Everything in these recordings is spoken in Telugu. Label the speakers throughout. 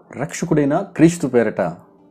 Speaker 1: రక్షకుడైన క్రీస్తు పేరట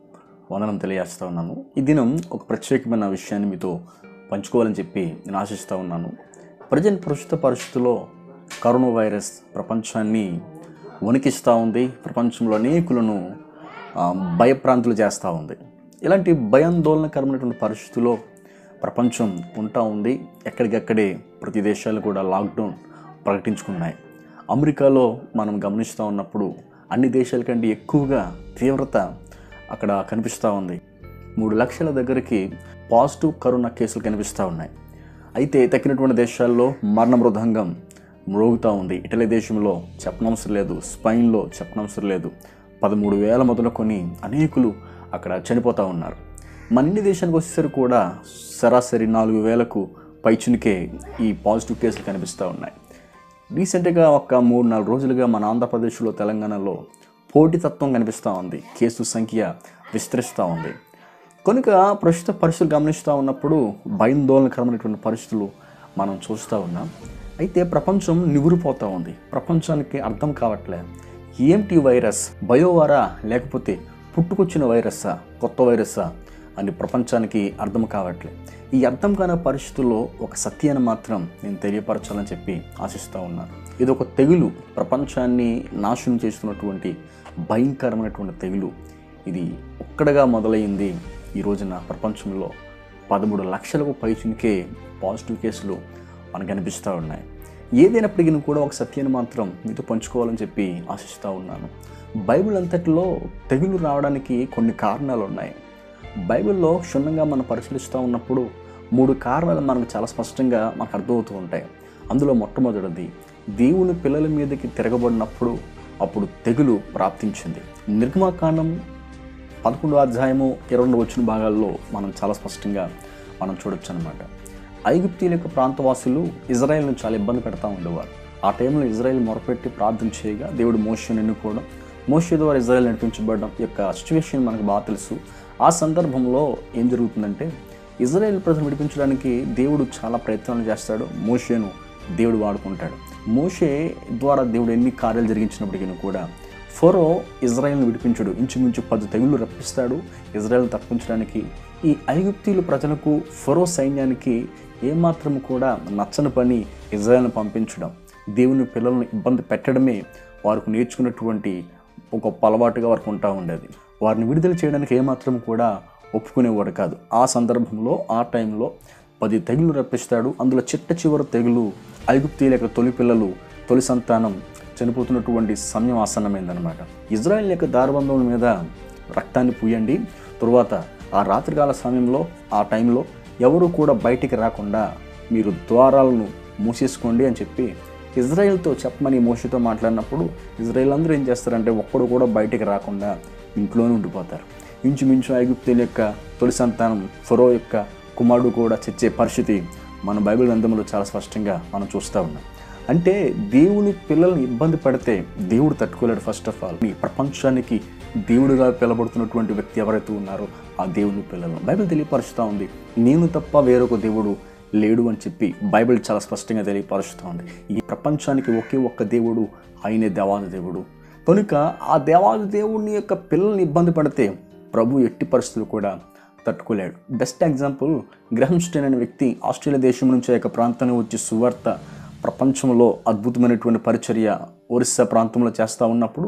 Speaker 1: వందనం తెలియజేస్తా ఉన్నాను ఈ దినం ఒక ప్రత్యేకమైన విషయాన్ని మీతో పంచుకోవాలని చెప్పి నేను ఆశిస్తూ ఉన్నాను ప్రజెంట్ ప్రస్తుత పరిస్థితుల్లో కరోనా వైరస్ ప్రపంచాన్ని వణికిస్తూ ఉంది ప్రపంచంలో అనేకులను ఆ, భయప్రాంతులు చేస్తూ ఉంది ఇలాంటి భయాందోళనకరమైనటువంటి పరిస్థితుల్లో ప్రపంచం ఉంటా ఉంది ఎక్కడికక్కడే ప్రతి దేశాలు కూడా లాక్డౌన్ ప్రకటించుకున్నాయి అమెరికాలో మనం గమనిస్తూ ఉన్నప్పుడు అన్ని దేశాల కంటే ఎక్కువగా తీవ్రత అక్కడ కనిపిస్తూ ఉంది మూడు లక్షల దగ్గరికి పాజిటివ్ కరోనా కేసులు కనిపిస్తూ ఉన్నాయి అయితే తక్కినటువంటి దేశాల్లో మరణ మృదంగం మ్రోగుతూ ఉంది ఇటలీ దేశంలో చెప్పనవసరం లేదు స్పెయిన్లో చెప్పనవసరం లేదు పదమూడు వేల మొదలుకొని అనేకులు అక్కడ చనిపోతూ ఉన్నారు మన ఇండి దేశానికి వచ్చేసరికి కూడా సరాసరి నాలుగు వేలకు పైచునికే ఈ పాజిటివ్ కేసులు కనిపిస్తూ ఉన్నాయి రీసెంట్గా ఒక మూడు నాలుగు రోజులుగా మన ఆంధ్రప్రదేశ్లో తెలంగాణలో పోటీతత్వం కనిపిస్తూ ఉంది కేసు సంఖ్య విస్తరిస్తూ ఉంది కనుక ప్రస్తుత పరిస్థితులు గమనిస్తూ ఉన్నప్పుడు భయాందోళనకరమైనటువంటి పరిస్థితులు మనం చూస్తూ ఉన్నాం అయితే ప్రపంచం నిగురిపోతూ ఉంది ప్రపంచానికి అర్థం కావట్లే ఏంటి వైరస్ బయోవారా లేకపోతే పుట్టుకొచ్చిన వైరస్సా కొత్త వైరస్సా అని ప్రపంచానికి అర్థం కావట్లే ఈ అర్థం కాని పరిస్థితుల్లో ఒక సత్యాన్ని మాత్రం నేను తెలియపరచాలని చెప్పి ఆశిస్తూ ఉన్నాను ఇది ఒక తెగులు ప్రపంచాన్ని నాశనం చేస్తున్నటువంటి భయంకరమైనటువంటి తెగులు ఇది ఒక్కడగా మొదలైంది ఈ రోజున ప్రపంచంలో పదమూడు లక్షలకు పైచునికే పాజిటివ్ కేసులు మనకు కనిపిస్తూ ఉన్నాయి ఏదైనప్పటికీ కూడా ఒక సత్యాన్ని మాత్రం మీతో పంచుకోవాలని చెప్పి ఆశిస్తూ ఉన్నాను బైబిల్ అంతటిలో తెగులు రావడానికి కొన్ని కారణాలు ఉన్నాయి బైబిల్లో క్షుణ్ణంగా మనం పరిశీలిస్తూ ఉన్నప్పుడు మూడు కారణాలు మనకు చాలా స్పష్టంగా మనకు అర్థమవుతూ ఉంటాయి అందులో మొట్టమొదటిది దేవుని పిల్లల మీదకి తిరగబడినప్పుడు అప్పుడు తెగులు ప్రాప్తించింది నిర్గమాకాండం పదకొండో అధ్యాయము ఇరవై రెండు వచ్చిన భాగాల్లో మనం చాలా స్పష్టంగా మనం చూడొచ్చు అనమాట ఐగుప్తీల యొక్క ప్రాంతవాసులు ఇజ్రాయెల్ను చాలా ఇబ్బంది పెడతా ఉండేవారు ఆ టైంలో ఇజ్రాయెల్ మొరపెట్టి ప్రార్థన చేయగా దేవుడు మోషను ఎన్నుకోవడం మోషే ద్వారా ఇజ్రాయెల్ నడిపించబడడం ఈ యొక్క సిచ్యువేషన్ మనకు బాగా తెలుసు ఆ సందర్భంలో ఏం జరుగుతుందంటే ఇజ్రాయెల్ ప్రజలు విడిపించడానికి దేవుడు చాలా ప్రయత్నాలు చేస్తాడు మోషేను దేవుడు వాడుకుంటాడు మోషే ద్వారా దేవుడు ఎన్ని కార్యాలు జరిగించినప్పటికీ కూడా ఫరో ఇజ్రాయెల్ని విడిపించడు ఇంచుమించు పది తెగుళ్ళు రప్పిస్తాడు ఇజ్రాయెల్ తప్పించడానికి ఈ ఐగుప్తీలు ప్రజలకు ఫరో సైన్యానికి ఏమాత్రం కూడా నచ్చని పని ఇజ్రాయెల్ని పంపించడం దేవుని పిల్లలను ఇబ్బంది పెట్టడమే వారికి నేర్చుకున్నటువంటి ఒక గొప్ప అలవాటుగా వారికి ఉంటా ఉండేది వారిని విడుదల చేయడానికి ఏమాత్రం కూడా ఒప్పుకునేవాడు కాదు ఆ సందర్భంలో ఆ టైంలో పది తెగులు రప్పిస్తాడు అందులో చిట్ట చివరి తెగులు ఐగుప్తీల యొక్క తొలి పిల్లలు తొలి సంతానం చనిపోతున్నటువంటి సమయం ఆసన్నమైందనమాట ఇజ్రాయెల్ యొక్క దారబంధముల మీద రక్తాన్ని పూయండి తరువాత ఆ రాత్రికాల సమయంలో ఆ టైంలో ఎవరు కూడా బయటికి రాకుండా మీరు ద్వారాలను మూసేసుకోండి అని చెప్పి ఇజ్రాయెల్తో చెప్పమని మోషతో మాట్లాడినప్పుడు ఇజ్రాయెల్ అందరూ ఏం చేస్తారంటే ఒక్కడు కూడా బయటికి రాకుండా ఇంట్లోనే ఉండిపోతారు ఇంచుమించు ఐగుప్తుల యొక్క తొలి సంతానం ఫరో యొక్క కుమారుడు కూడా చచ్చే పరిస్థితి మన బైబిల్ గ్రంథంలో చాలా స్పష్టంగా మనం చూస్తూ ఉన్నాం అంటే దేవుని పిల్లల్ని ఇబ్బంది పడితే దేవుడు తట్టుకోలేడు ఫస్ట్ ఆఫ్ ఆల్ ఈ ప్రపంచానికి దేవుడిగా పిలబడుతున్నటువంటి వ్యక్తి ఎవరైతే ఉన్నారో ఆ దేవుని పిల్లలను బైబిల్ తెలియపరుస్తూ ఉంది నేను తప్ప వేరొక దేవుడు లేడు అని చెప్పి బైబిల్ చాలా స్పష్టంగా తెలియపరుస్తూ ఉంది ఈ ప్రపంచానికి ఒకే ఒక్క దేవుడు ఆయనే దేవాది దేవుడు కనుక ఆ దేవాది దేవుని యొక్క పిల్లల్ని ఇబ్బంది పడితే ప్రభు ఎట్టి పరిస్థితులు కూడా తట్టుకోలేడు బెస్ట్ ఎగ్జాంపుల్ గ్రహం స్టెయిన్ అనే వ్యక్తి ఆస్ట్రేలియా దేశం నుంచి ఆ యొక్క ప్రాంతానికి వచ్చి సువార్త ప్రపంచంలో అద్భుతమైనటువంటి పరిచర్య ఒరిస్సా ప్రాంతంలో చేస్తూ ఉన్నప్పుడు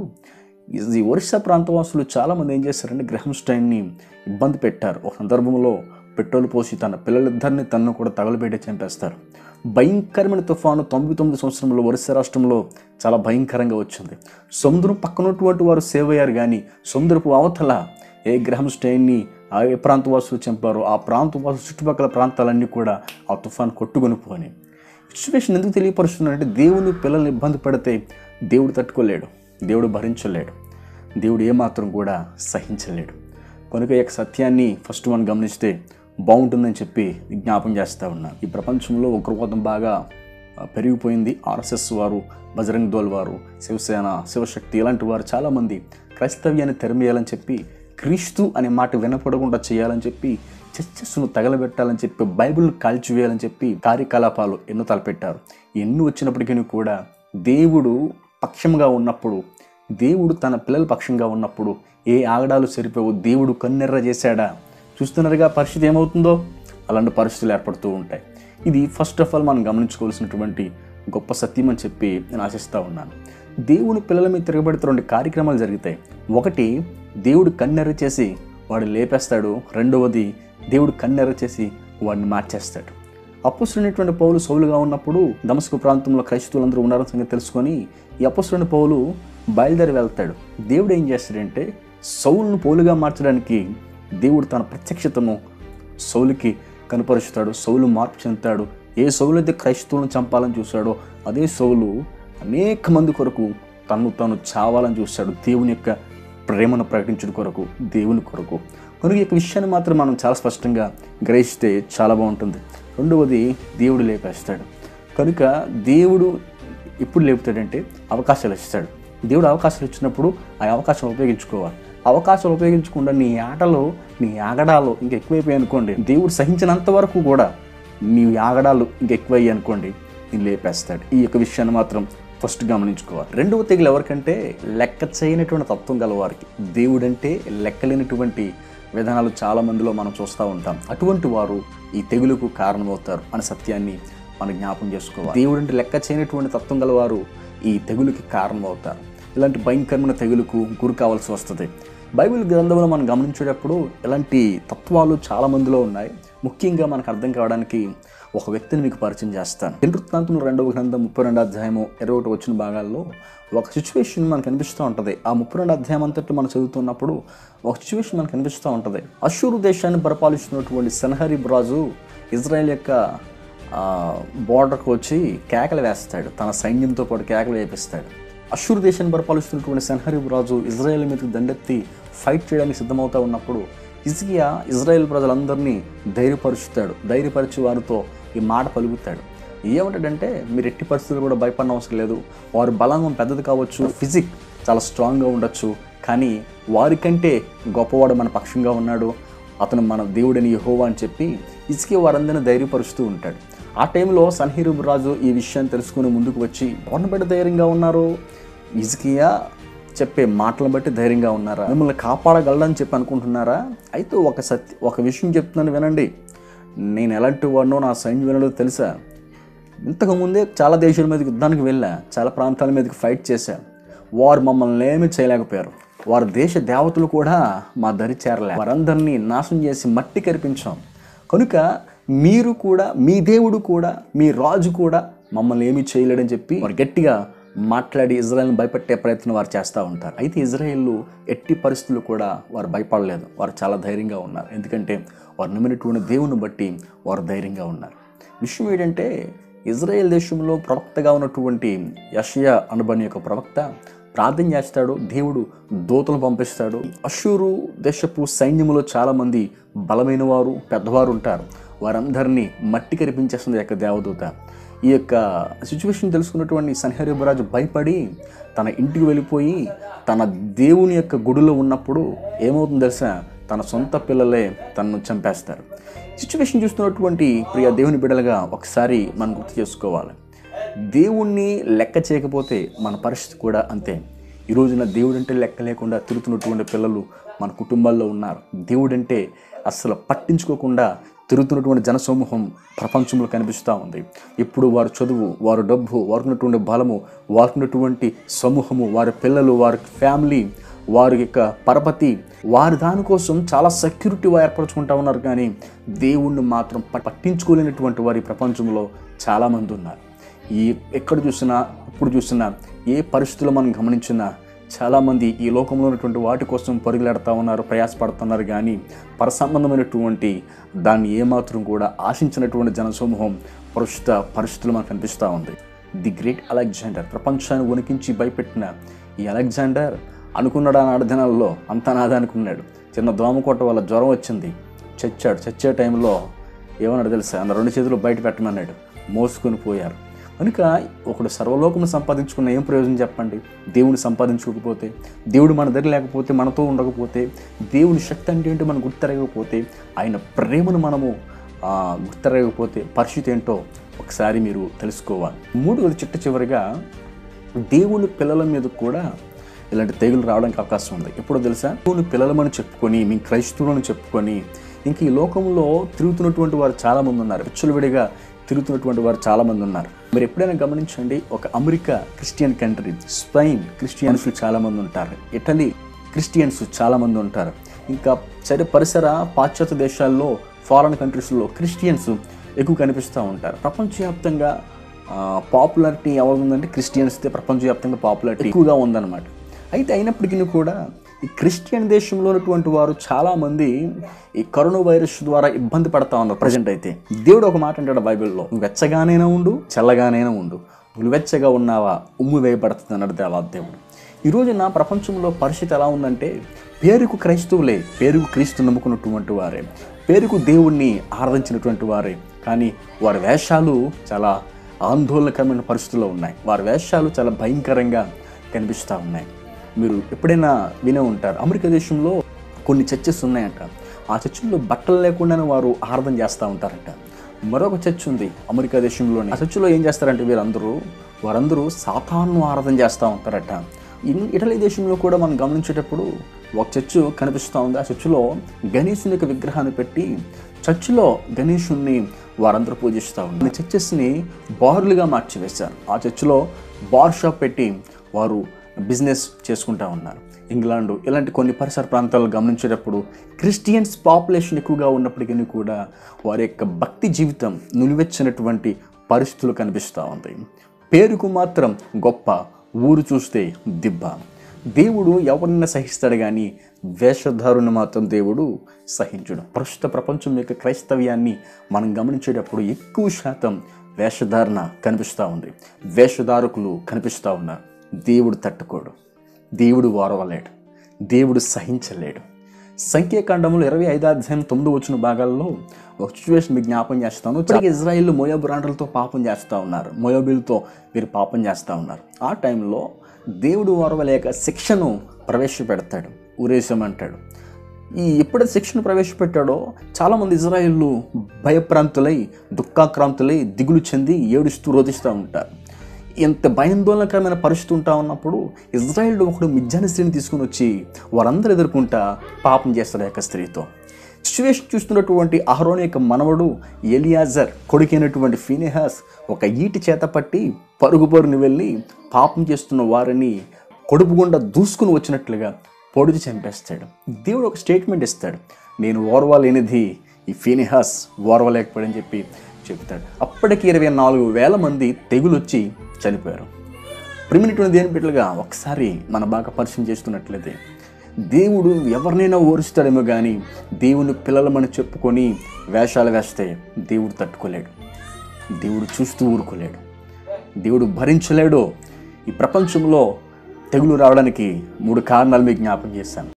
Speaker 1: ఈ ఒరిస్సా ప్రాంతవాసులు చాలామంది ఏం చేశారంటే గ్రహం స్టైన్ని ఇబ్బంది పెట్టారు ఒక సందర్భంలో పెట్రోల్ పోసి తన పిల్లలిద్దరిని తనను కూడా తగలబెట్టి చంపేస్తారు భయంకరమైన తుఫాను తొంభై తొమ్మిది సంవత్సరంలో ఒరిస్సా రాష్ట్రంలో చాలా భయంకరంగా వచ్చింది సముద్రం పక్కనటువంటి వారు సేవ్ అయ్యారు కానీ సముద్రపు అవతల ఏ గ్రహం స్టైన్ని ఆ ఏ ప్రాంతవాసులు చంపారో ఆ ప్రాంతవాసులు చుట్టుపక్కల ప్రాంతాలన్నీ కూడా ఆ తుఫాను కొట్టుకొని పోని సిచ్యువేషన్ ఎందుకు తెలియపరుస్తున్నాడంటే దేవుని పిల్లల్ని ఇబ్బంది పడితే దేవుడు తట్టుకోలేడు దేవుడు భరించలేడు దేవుడు ఏమాత్రం కూడా సహించలేడు కనుక ఈ యొక్క సత్యాన్ని ఫస్ట్ మనం గమనిస్తే బాగుంటుందని చెప్పి జ్ఞాపం చేస్తూ ఉన్నాను ఈ ప్రపంచంలో ఉగ్రవాదం బాగా ఆ, పెరిగిపోయింది ఆర్ఎస్ఎస్ వారు బజరంగ్ దోల్ వారు శివసేన శివశక్తి ఇలాంటి వారు చాలామంది క్రైస్తవ్యాన్ని తెరమేయాలని చెప్పి క్రీస్తు అనే మాట వినపడకుండా చేయాలని చెప్పి చర్చస్సును తగలబెట్టాలని చెప్పి బైబిల్ను కాల్చివేయాలని చెప్పి కార్యకలాపాలు ఎన్నో తలపెట్టారు ఎన్ని వచ్చినప్పటికీ కూడా దేవుడు పక్షంగా ఉన్నప్పుడు దేవుడు తన పిల్లల పక్షంగా ఉన్నప్పుడు ఏ ఆగడాలు సరిపోవు దేవుడు కన్నెర్ర చేశాడా చూస్తున్నారుగా పరిస్థితి ఏమవుతుందో అలాంటి పరిస్థితులు ఏర్పడుతూ ఉంటాయి ఇది ఫస్ట్ ఆఫ్ ఆల్ మనం గమనించుకోవాల్సినటువంటి గొప్ప సత్యం అని చెప్పి నేను ఆశిస్తూ ఉన్నాను దేవుని పిల్లల మీద తిరగబడితే రెండు కార్యక్రమాలు జరుగుతాయి ఒకటి దేవుడు కన్నెర్ర చేసి వాడు లేపేస్తాడు రెండవది దేవుడు కన్నెర్ర చేసి వాడిని మార్చేస్తాడు అపుస్తున్నటువంటి పౌలు సౌలుగా ఉన్నప్పుడు దమస్కు ప్రాంతంలో క్రైస్తవులందరూ ఉన్నారని సంగతి తెలుసుకొని ఈ అపుస్తున్న పౌలు బయలుదేరి వెళ్తాడు దేవుడు ఏం చేస్తాడంటే సౌలును పౌలుగా మార్చడానికి దేవుడు తన ప్రత్యక్షతను సౌలుకి కనపరుస్తాడు సౌలు మార్పు చెందుతాడు ఏ సౌలు అయితే క్రైస్తవులను చంపాలని చూశాడో అదే సౌలు అనేక మంది కొరకు తను తాను చావాలని చూశాడు దేవుని యొక్క ప్రేమను ప్రకటించడం కొరకు దేవుని కొరకు కనుక ఈ యొక్క విషయాన్ని మాత్రం మనం చాలా స్పష్టంగా గ్రహిస్తే చాలా బాగుంటుంది రెండవది దేవుడు లేపేస్తాడు కనుక దేవుడు ఎప్పుడు లేపుతాడంటే అవకాశాలు ఇస్తాడు దేవుడు అవకాశాలు ఇచ్చినప్పుడు ఆ అవకాశాలు ఉపయోగించుకోవాలి అవకాశాలు ఉపయోగించకుండా నీ ఆటలో నీ ఆగడాలు ఇంకా ఎక్కువైపోయాయి అనుకోండి దేవుడు సహించినంత వరకు కూడా నీ ఆగడాలు ఇంకా ఎక్కువయ్యాయి అనుకోండి నేను లేపేస్తాడు ఈ యొక్క విషయాన్ని మాత్రం ఫస్ట్ గమనించుకోవాలి రెండవ తెగులు ఎవరికంటే లెక్క చేయనటువంటి తత్వం గల వారికి దేవుడంటే లెక్కలేనటువంటి విధానాలు చాలా మందిలో మనం చూస్తూ ఉంటాం అటువంటి వారు ఈ తెగులుకు కారణమవుతారు అనే సత్యాన్ని మనం జ్ఞాపం చేసుకోవాలి దేవుడంటే లెక్క చేయనటువంటి తత్వం గల వారు ఈ తెగులుకి కారణమవుతారు ఇలాంటి భయంకరమైన తెగులుకు గురి కావాల్సి వస్తుంది బైబిల్ గ్రంథంలో మనం గమనించేటప్పుడు ఇలాంటి తత్వాలు చాలా మందిలో ఉన్నాయి ముఖ్యంగా మనకు అర్థం కావడానికి ఒక వ్యక్తిని మీకు పరిచయం చేస్తాను వృత్తాంతం రెండవ గ్రంథం ముప్పై రెండు అధ్యాయము ఇరవై ఒకటి వచ్చిన భాగాల్లో ఒక సిచ్యువేషన్ మనకు కనిపిస్తూ ఉంటుంది ఆ ముప్పై రెండు అధ్యాయం అంతటి మనం చదువుతున్నప్పుడు ఒక సిచ్యువేషన్ మనకు కనిపిస్తూ ఉంటుంది అషూరు దేశాన్ని పరిపాలిస్తున్నటువంటి సన్హరీబ్ రాజు ఇజ్రాయెల్ యొక్క బోర్డర్కి వచ్చి కేకలు వేస్తాడు తన సైన్యంతో పాటు కేకలు వేపిస్తాడు అషూర్ దేశాన్ని పరిపాలిస్తున్నటువంటి సెన్హరీబ్ రాజు ఇజ్రాయెల్ మీదకి దండెత్తి ఫైట్ చేయడానికి సిద్ధమవుతా ఉన్నప్పుడు ఇజికియా ఇజ్రాయెల్ ప్రజలందరినీ ధైర్యపరుచుతాడు ధైర్యపరిచి వారితో ఈ మాట పలుకుతాడు ఏమంటాడంటే మీరు ఎట్టి పరిస్థితులు కూడా భయపడిన అవసరం లేదు వారి బలంగం పెద్దది కావచ్చు ఫిజిక్ చాలా స్ట్రాంగ్గా ఉండొచ్చు కానీ వారికంటే గొప్పవాడు మన పక్షంగా ఉన్నాడు అతను మన దేవుడని యెహోవా అని చెప్పి ఇసుకే వారందరినీ ధైర్యపరుస్తూ ఉంటాడు ఆ టైంలో సన్హీరుబ్ రాజు ఈ విషయాన్ని తెలుసుకుని ముందుకు వచ్చి ఎవరిని బట్టి ధైర్యంగా ఉన్నారు ఇజ్కియా చెప్పే మాటలను బట్టి ధైర్యంగా ఉన్నారా మిమ్మల్ని కాపాడగలడని చెప్పి అనుకుంటున్నారా అయితే ఒక సత్య ఒక విషయం చెప్తున్నాను వినండి నేను ఎలాంటి వాడినో నా సైన్యం వినడో తెలుసా ఇంతకు ముందే చాలా దేశాల మీదకి యుద్ధానికి వెళ్ళా చాలా ప్రాంతాల మీదకి ఫైట్ చేశా వారు మమ్మల్ని ఏమీ చేయలేకపోయారు వారి దేశ దేవతలు కూడా మా దరి చేరలే వారందరినీ నాశనం చేసి మట్టి కరిపించాం కనుక మీరు కూడా మీ దేవుడు కూడా మీ రాజు కూడా మమ్మల్ని ఏమీ చేయలేడని చెప్పి వారు గట్టిగా మాట్లాడి ఇజ్రాయెల్ని భయపెట్టే ప్రయత్నం వారు చేస్తూ ఉంటారు అయితే ఇజ్రాయెల్ ఎట్టి పరిస్థితులు కూడా వారు భయపడలేదు వారు చాలా ధైర్యంగా ఉన్నారు ఎందుకంటే వారు నమ్మినటువంటి దేవుని బట్టి వారు ధైర్యంగా ఉన్నారు విషయం ఏంటంటే ఇజ్రాయెల్ దేశంలో ప్రవక్తగా ఉన్నటువంటి యషయా అనబని యొక్క ప్రవక్త ప్రార్థన చేస్తాడు దేవుడు దూతలు పంపిస్తాడు అషూరు దేశపు సైన్యములో చాలామంది బలమైన వారు పెద్దవారు ఉంటారు వారందరినీ మట్టి కరిపించేస్తుంది ఈ యొక్క దేవదూత ఈ యొక్క సిచ్యువేషన్ తెలుసుకున్నటువంటి సన్హరీబరాజు భయపడి తన ఇంటికి వెళ్ళిపోయి తన దేవుని యొక్క గుడిలో ఉన్నప్పుడు ఏమవుతుందో తెలుసా తన సొంత పిల్లలే తనను చంపేస్తారు సిచ్యువేషన్ చూస్తున్నటువంటి ప్రియ దేవుని బిడ్డలుగా ఒకసారి మనం గుర్తు చేసుకోవాలి దేవుణ్ణి లెక్క చేయకపోతే మన పరిస్థితి కూడా అంతే ఈ రోజున దేవుడంటే లెక్క లేకుండా తిరుగుతున్నటువంటి పిల్లలు మన కుటుంబాల్లో ఉన్నారు దేవుడంటే అసలు పట్టించుకోకుండా తిరుగుతున్నటువంటి జనసమూహం ప్రపంచంలో కనిపిస్తూ ఉంది ఇప్పుడు వారి చదువు వారి డబ్బు వారికి ఉన్నటువంటి బలము వారికి ఉన్నటువంటి సమూహము వారి పిల్లలు వారి ఫ్యామిలీ వారి యొక్క పరపతి వారి దానికోసం చాలా సెక్యూరిటీ ఏర్పరచుకుంటా ఉన్నారు కానీ దేవుణ్ణి మాత్రం ప- పట్టించుకోలేనటువంటి వారి ప్రపంచంలో చాలామంది ఉన్నారు ఈ ఎక్కడ చూసినా ఇప్పుడు చూసినా ఏ పరిస్థితుల్లో మనం గమనించినా చాలామంది ఈ లోకంలో ఉన్నటువంటి వాటి కోసం పరుగులాడుతూ ఉన్నారు ప్రయాసపడుతున్నారు కానీ పరసంబంధమైనటువంటి దాన్ని ఏమాత్రం కూడా ఆశించినటువంటి జనసమూహం ప్రస్తుత పరిస్థితులు మనకు కనిపిస్తూ ఉంది ది గ్రేట్ అలెగ్జాండర్ ప్రపంచాన్ని వణికించి భయపెట్టిన ఈ అలెగ్జాండర్ అనుకున్నాడు ఆనాడు దినాల్లో అంతా నాదే అనుకున్నాడు చిన్న దోమకోట వల్ల జ్వరం వచ్చింది చచ్చాడు చచ్చే టైంలో ఏమన్నాడు తెలుసా అన్న రెండు చేతులు బయట పెట్టమన్నాడు మోసుకొని పోయారు కనుక ఒకడు సర్వలోకము సంపాదించుకున్న ఏం ప్రయోజనం చెప్పండి దేవుని సంపాదించుకోకపోతే దేవుడు మన దగ్గర లేకపోతే మనతో ఉండకపోతే దేవుని శక్తి అంటే ఏంటో మనం గుర్తెరగకపోతే ఆయన ప్రేమను మనము ఆ, గుర్తెరగకపోతే పరిస్థితి ఏంటో ఒకసారి మీరు తెలుసుకోవాలి మూడవది చిట్ట చివరిగా దేవుని పిల్లల మీద కూడా ఇలాంటి తెగులు రావడానికి అవకాశం ఉంది ఎప్పుడో తెలుసా నువ్వు పిల్లలమని చెప్పుకొని మీ క్రైస్తవులను చెప్పుకొని ఇంక ఈ లోకంలో తిరుగుతున్నటువంటి వారు చాలామంది ఉన్నారు విచ్చలవిడిగా తిరుగుతున్నటువంటి వారు చాలామంది ఉన్నారు మీరు ఎప్పుడైనా గమనించండి ఒక America Christian country Spain Christians చాలామంది ఉంటారు ఇటలీ క్రిస్టియన్స్ చాలామంది ఉంటారు ఇంకా సరే పరిసర పాశ్చాత్య దేశాల్లో ఫారెన్ కంట్రీస్లో క్రిస్టియన్స్ ఎక్కువ కనిపిస్తూ ఉంటారు ప్రపంచవ్యాప్తంగా పాపులారిటీ ఎవరు ఉందంటే క్రిస్టియన్స్దే ప్రపంచవ్యాప్తంగా పాపులారిటీ ఎక్కువగా ఉందన్నమాట అయితే అయినప్పటికీ కూడా ఈ క్రిస్టియన్ దేశంలో ఉన్నటువంటి వారు చాలామంది ఈ కరోనా వైరస్ ద్వారా ఇబ్బంది పడతా ఉన్నారు ప్రజెంట్ అయితే దేవుడు ఒక మాట అంటాడు బైబిల్లో నువ్వు వెచ్చగానైనా ఉండు చల్లగానైనా ఉండు నువ్వు వెచ్చగా ఉన్నావా ఉమ్ము వేయబడుతుంది అన్నాడు దేవా దేవుడు ఈ రోజున ప్రపంచంలో పరిస్థితి ఎలా ఉందంటే పేరుకు క్రైస్తవులే పేరుకు క్రీస్తు నమ్ముకున్నటువంటి వారే పేరుకు దేవుణ్ణి ఆరాధించినటువంటి వారే కానీ వారి వేషాలు చాలా ఆందోళనకరమైన పరిస్థితుల్లో ఉన్నాయి వారి వేషాలు చాలా భయంకరంగా కనిపిస్తూ ఉన్నాయి మీరు ఎప్పుడైనా వినే ఉంటారు అమెరికా దేశంలో కొన్ని చర్చెస్ ఉన్నాయంట ఆ చర్చిల్లో బట్టలు లేకుండానే వారు ఆరాధన చేస్తూ ఉంటారంట మరొక చర్చ్ ఉంది అమెరికా దేశంలోని ఆ చర్చిలో ఏం చేస్తారంటే వీరందరూ వారందరూ సాతాను ఆరాధన చేస్తూ ఉంటారట ఇన్ ఇటలీ దేశంలో కూడా మనం గమనించేటప్పుడు ఒక చర్చ్ కనిపిస్తూ ఉంది ఆ చర్చిలో గణేశుని యొక్క విగ్రహాన్ని పెట్టి చర్చిలో గణేశుణ్ణి వారందరూ పూజిస్తూ ఉన్నారు చర్చెస్ని బార్లుగా మార్చివేశారు ఆ చర్చిలో బార్ షాప్ పెట్టి వారు బిజినెస్ చేసుకుంటా ఉన్నారు ఇంగ్లాండ్ ఇలాంటి కొన్ని పరిసర ప్రాంతాలు గమనించేటప్పుడు క్రిస్టియన్స్ పాపులేషన్ ఎక్కువగా ఉన్నప్పటికీ కూడా వారి యొక్క భక్తి జీవితం నులివెచ్చినటువంటి పరిస్థితులు కనిపిస్తూ ఉంది పేరుకు మాత్రం గొప్ప ఊరు చూస్తే దిబ్బ దేవుడు ఎవరినైనా సహిస్తాడు కానీ వేషధారుని మాత్రం దేవుడు సహించడు ప్రస్తుత ప్రపంచం యొక్క క్రైస్తవ్యాన్ని మనం గమనించేటప్పుడు ఎక్కువ శాతం వేషధారణ కనిపిస్తూ ఉంది వేషధారకులు కనిపిస్తూ ఉన్నారు దేవుడు తట్టుకోడు దేవుడు వారవలేడు దేవుడు సహించలేడు సంఖ్యాకాండంలో ఇరవై ఐదు అధ్యాయం తొమ్మిది వచ్చిన భాగాల్లో ఒక సిచ్యువేషన్ మీకు జ్ఞాపం చేస్తాను ఇప్పటికీ ఇజ్రాయిల్ మోయాబు రాండ్రలతో పాపం చేస్తూ ఉన్నారు మోయాబులతో వీరు పాపం చేస్తూ ఉన్నారు ఆ టైంలో దేవుడు వారవలేక శిక్షను ప్రవేశపెడతాడు ఊరేసమంటాడు ఈ ఎప్పుడైతే శిక్షను ప్రవేశపెట్టాడో చాలామంది ఇజ్రాయిళ్ళు భయప్రాంతులై దుఃఖాక్రాంతులై దిగులు చెంది ఏడుస్తూ రోధిస్తూ ఉంటారు ఎంత భయాందోళనకరమైన పరిస్థితి ఉంటా ఉన్నప్పుడు ఇజ్రాయిల్ ఒకడు మిజ్జాని స్త్రీని తీసుకుని వచ్చి వారందరూ ఎదుర్కొంటా పాపం చేస్తాడు ఆ యొక్క స్త్రీతో సిచ్యువేషన్ చూస్తున్నటువంటి అహరోని యొక్క మనవడు ఎలియాజర్ కొడుకైనటువంటి ఫినిహాస్ ఒక ఈటి చేత పట్టి పరుగు పరుగుని వెళ్ళి పాపం చేస్తున్న వారిని కొడుపు గుండా దూసుకుని వచ్చినట్లుగా పొడిచి చంపేస్తాడు దేవుడు ఒక స్టేట్మెంట్ ఇస్తాడు నేను ఓర్వలేనిది ఈ ఫినిహాస్ ఓర్వలేకపోయాడని చెప్పి చెప్తాడు అప్పటికి ఇరవై నాలుగు వేల మంది తెగులొచ్చి చనిపోయారు ప్రిమినటువంటి దేని బిడ్డలుగా ఒకసారి మన బాగా పరిచయం చేస్తున్నట్లయితే దేవుడు ఎవరినైనా ఓరుస్తాడేమో కానీ దేవుని పిల్లలమని చెప్పుకొని వేషాలు వేస్తే దేవుడు తట్టుకోలేడు దేవుడు చూస్తూ ఊరుకోలేడు దేవుడు భరించలేడు ఈ ప్రపంచంలో తెగులు రావడానికి మూడు కారణాలు మీకు జ్ఞాపకం చేశాను